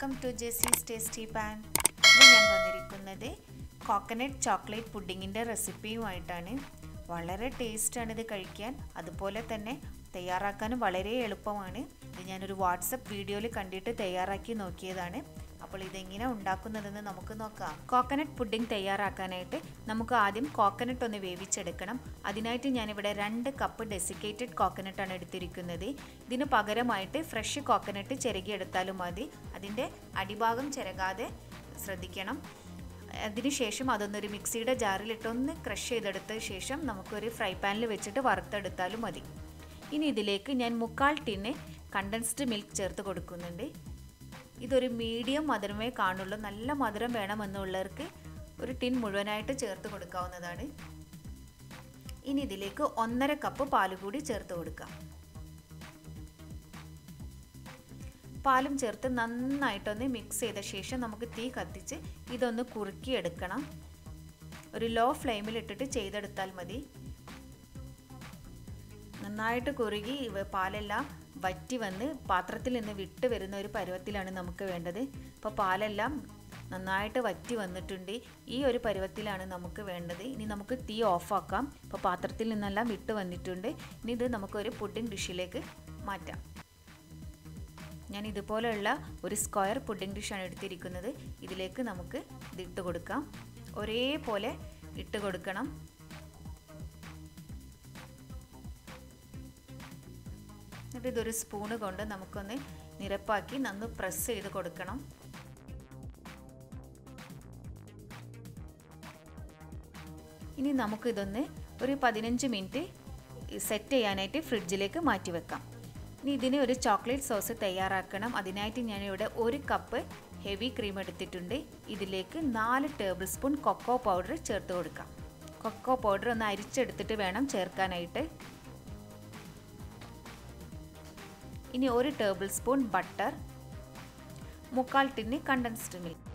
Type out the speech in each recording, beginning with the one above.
welcome to ജെസീസ് tasty pan ഇന്ന് ഞാൻ വന്നിരിക്കുന്നത് കോക്കനട്ട് ചോക്ലേറ്റ് പുഡിങ്ങിൻ്റെ റെസിപ്പിയുമായിട്ടാണ് വളരെ ടേസ്റ്റാണ് ഇത് കഴിക്കാൻ അതുപോലെ തന്നെ തയ്യാറാക്കാനും വളരെ എളുപ്പമാണ് ഇത് ഞാനൊരു വാട്സപ്പ് വീഡിയോയിൽ കണ്ടിട്ട് തയ്യാറാക്കി നോക്കിയതാണ് അപ്പോൾ ഇതെങ്ങനെ ഉണ്ടാക്കുന്നതെന്ന് നമുക്ക് നോക്കാം കോക്കനട്ട് പുഡിംഗ് തയ്യാറാക്കാനായിട്ട് നമുക്ക് ആദ്യം കോക്കനട്ട് ഒന്ന് വേവിച്ചെടുക്കണം അതിനായിട്ട് ഞാനിവിടെ രണ്ട് കപ്പ് ഡെസിക്കേറ്റഡ് കോക്കനട്ടാണ് എടുത്തിരിക്കുന്നത് ഇതിന് പകരമായിട്ട് ഫ്രഷ് കോക്കനട്ട് ചിരകിയെടുത്താലും മതി അതിൻ്റെ അടിഭാഗം ചിരകാതെ ശ്രദ്ധിക്കണം അതിനുശേഷം അതൊന്നൊരു മിക്സിയുടെ ജാറിലിട്ടൊന്ന് ക്രഷ് ചെയ്തെടുത്ത ശേഷം നമുക്കൊരു ഫ്രൈ പാനിൽ വെച്ചിട്ട് വറുത്തെടുത്താലും മതി ഇനി ഇതിലേക്ക് ഞാൻ മുക്കാൽ ടിന്ന് കണ്ടൻസ്ഡ് മിൽക്ക് ചേർത്ത് കൊടുക്കുന്നുണ്ട് ഇതൊരു മീഡിയം മധുരമേ കാണുള്ളൂ നല്ല മധുരം വേണമെന്നുള്ളവർക്ക് ഒരു ടിൻ മുഴുവനായിട്ട് ചേർത്ത് കൊടുക്കാവുന്നതാണ് ഇനി ഇതിലേക്ക് ഒന്നര കപ്പ് പാല് കൂടി ചേർത്ത് കൊടുക്കാം പാലും ചേർത്ത് നന്നായിട്ടൊന്ന് മിക്സ് ചെയ്ത ശേഷം നമുക്ക് തീ കത്തിച്ച് ഇതൊന്ന് കുറുക്കിയെടുക്കണം ഒരു ലോ ഫ്ലെയിമിൽ ഇട്ടിട്ട് ചെയ്തെടുത്താൽ മതി നന്നായിട്ട് കുറുകി പാലെല്ലാം വറ്റി വന്ന് പാത്രത്തിൽ നിന്ന് വിട്ട് വരുന്ന ഒരു പരുവത്തിലാണ് നമുക്ക് വേണ്ടത് ഇപ്പോൾ പാലെല്ലാം നന്നായിട്ട് വറ്റി വന്നിട്ടുണ്ട് ഈ ഒരു പരുവത്തിലാണ് നമുക്ക് വേണ്ടത് ഇനി നമുക്ക് തീ ഓഫാക്കാം ഇപ്പോൾ പാത്രത്തിൽ നിന്നെല്ലാം വിട്ട് വന്നിട്ടുണ്ട് ഇനി ഇത് നമുക്കൊരു പുഡിംഗ് ഡിഷിലേക്ക് മാറ്റാം ഞാൻ ഇതുപോലെയുള്ള ഒരു സ്ക്വയർ പുഡിംഗ് ഡിഷാണ് എടുത്തിരിക്കുന്നത് ഇതിലേക്ക് നമുക്ക് ഇത് ഇട്ട് കൊടുക്കാം ഒരേപോലെ ഇട്ട് കൊടുക്കണം എന്നിട്ട് ഇതൊരു സ്പൂണ് കൊണ്ട് നമുക്കൊന്ന് നിരപ്പാക്കി നന്ന് പ്രസ് ചെയ്ത് കൊടുക്കണം ഇനി നമുക്കിതൊന്ന് ഒരു പതിനഞ്ച് മിനിറ്റ് സെറ്റ് ചെയ്യാനായിട്ട് ഫ്രിഡ്ജിലേക്ക് മാറ്റി വെക്കാം ഇനി ഇതിന് ഒരു ചോക്ലേറ്റ് സോസ് തയ്യാറാക്കണം അതിനായിട്ട് ഞാനിവിടെ ഒരു കപ്പ് ഹെവി ക്രീം എടുത്തിട്ടുണ്ട് ഇതിലേക്ക് നാല് ടേബിൾ സ്പൂൺ കൊക്കോ പൗഡർ ചേർത്ത് കൊടുക്കാം കൊക്കോ പൗഡർ ഒന്ന് അരിച്ചെടുത്തിട്ട് വേണം ചേർക്കാനായിട്ട് ഇനി ഒരു ടേബിൾ സ്പൂൺ ബട്ടർ മുക്കാൽ ടിന്ന് കണ്ടൻസ്ഡ് മിൽക്ക്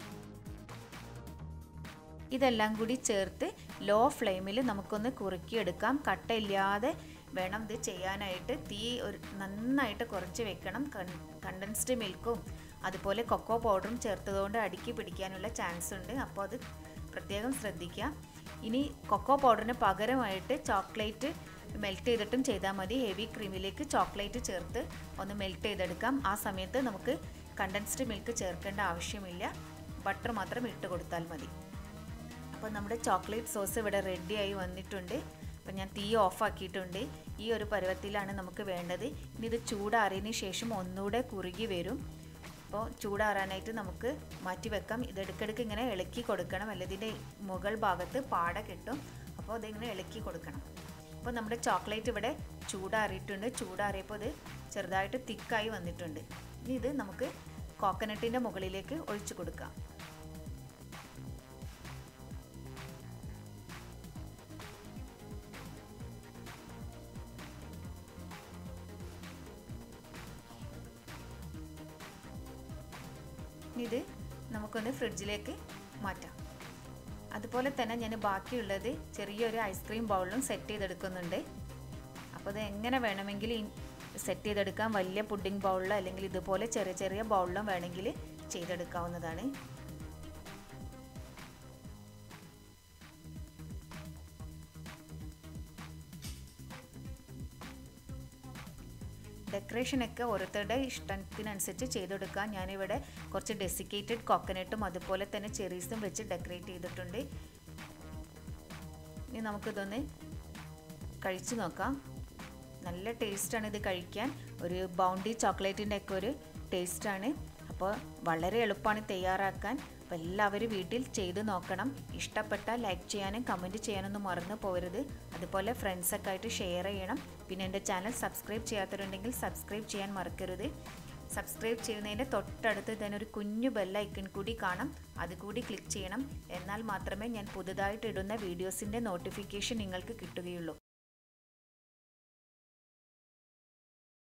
ഇതെല്ലാം കൂടി ചേർത്ത് ലോ ഫ്ലെയിമിൽ നമുക്കൊന്ന് കുറുക്കിയെടുക്കാം കട്ടയില്ലാതെ വേണം ഇത് ചെയ്യാനായിട്ട് തീ ഒരു നന്നായിട്ട് കുറച്ച് വെക്കണം കണ്ടൻസ്ഡ് മിൽക്കും അതുപോലെ കൊക്കോ പൗഡറും ചേർത്തതുകൊണ്ട് അടുക്കി പിടിക്കാനുള്ള ചാൻസ് ഉണ്ട് അപ്പോൾ അത് പ്രത്യേകം ശ്രദ്ധിക്കുക ഇനി കൊക്കോ പൗഡറിന് പകരമായിട്ട് ചോക്ലേറ്റ് മെൽറ്റ് ചെയ്തിട്ടും ചെയ്താൽ മതി ഹെവി ക്രീമിലേക്ക് ചോക്ലേറ്റ് ചേർത്ത് ഒന്ന് മെൽറ്റ് ചെയ്തെടുക്കാം ആ സമയത്ത് നമുക്ക് കണ്ടൻസ്ഡ് മിൽക്ക് ചേർക്കേണ്ട ആവശ്യമില്ല ബട്ടർ മാത്രം ഇട്ട് കൊടുത്താൽ മതി അപ്പോൾ നമ്മുടെ ചോക്ലേറ്റ് സോസ് ഇവിടെ റെഡിയായി വന്നിട്ടുണ്ട് അപ്പോൾ ഞാൻ തീ ഓഫാക്കിയിട്ടുണ്ട് ഈ ഒരു പരുവത്തിലാണ് നമുക്ക് വേണ്ടത് ഇനി ഇത് ചൂടാറിയതിന് ശേഷം ഒന്നുകൂടെ കുറുകി വരും അപ്പോൾ ചൂടാറാനായിട്ട് നമുക്ക് മാറ്റി വെക്കാം ഇത് ഇടയ്ക്കിടയ്ക്ക് ഇങ്ങനെ ഇളക്കി കൊടുക്കണം അല്ലെങ്കിൽ ഇതിൻ്റെ മുകൾ ഭാഗത്ത് പാട കിട്ടും അപ്പോൾ അതിങ്ങനെ ഇളക്കി കൊടുക്കണം അപ്പോൾ നമ്മുടെ ചോക്ലേറ്റ് ഇവിടെ ചൂടാറിയിട്ടുണ്ട് ചൂടാറിയപ്പോൾ ഇത് ചെറുതായിട്ട് തിക്കായി വന്നിട്ടുണ്ട് ഇനി ഇത് നമുക്ക് കോക്കനട്ടിൻ്റെ മുകളിലേക്ക് ഒഴിച്ചു കൊടുക്കാം ഇത് നമുക്കൊന്ന് ഫ്രിഡ്ജിലേക്ക് മാറ്റാം അതുപോലെ തന്നെ ഞാൻ ബാക്കിയുള്ളത് ചെറിയൊരു ഐസ്ക്രീം ബൗളിലും സെറ്റ് ചെയ്തെടുക്കുന്നുണ്ട് അപ്പോൾ അത് എങ്ങനെ വേണമെങ്കിൽ സെറ്റ് ചെയ്തെടുക്കാം വലിയ പുഡിംഗ് ബൗളിലോ അല്ലെങ്കിൽ ഇതുപോലെ ചെറിയ ചെറിയ ബൗളിലും വേണമെങ്കിൽ ചെയ്തെടുക്കാവുന്നതാണ് ഡെക്കറേഷനൊക്കെ ഓരോരുത്തരുടെ ഇഷ്ടത്തിനനുസരിച്ച് ചെയ്തെടുക്കാം ഞാനിവിടെ കുറച്ച് ഡെസിക്കേറ്റഡ് കോക്കനട്ടും അതുപോലെ തന്നെ ചെറീസും വെച്ച് ഡെക്കറേറ്റ് ചെയ്തിട്ടുണ്ട് ഇനി നമുക്കിതൊന്ന് കഴിച്ചു നോക്കാം നല്ല ടേസ്റ്റാണ് ഇത് കഴിക്കാൻ ഒരു ബൗണ്ടി ചോക്ലേറ്റിൻ്റെ ഒക്കെ ഒരു ടേസ്റ്റാണ് അപ്പോൾ വളരെ എളുപ്പമാണ് തയ്യാറാക്കാൻ അപ്പോൾ എല്ലാവരും വീട്ടിൽ ചെയ്ത് നോക്കണം ഇഷ്ടപ്പെട്ടാൽ ലൈക്ക് ചെയ്യാനും കമൻറ്റ് ചെയ്യാനൊന്നും മറന്നു പോകരുത് അതുപോലെ ഫ്രണ്ട്സൊക്കെ ആയിട്ട് ഷെയർ ചെയ്യണം പിന്നെ എൻ്റെ ചാനൽ സബ്സ്ക്രൈബ് ചെയ്യാത്തവരുണ്ടെങ്കിൽ സബ്സ്ക്രൈബ് ചെയ്യാൻ മറക്കരുത് സബ്സ്ക്രൈബ് ചെയ്യുന്നതിൻ്റെ തൊട്ടടുത്ത് തന്നെ ഒരു കുഞ്ഞു ബെല്ലൈക്കൺ കൂടി കാണാം അതുകൂടി ക്ലിക്ക് ചെയ്യണം എന്നാൽ മാത്രമേ ഞാൻ പുതുതായിട്ട് ഇടുന്ന വീഡിയോസിൻ്റെ നോട്ടിഫിക്കേഷൻ നിങ്ങൾക്ക് കിട്ടുകയുള്ളൂ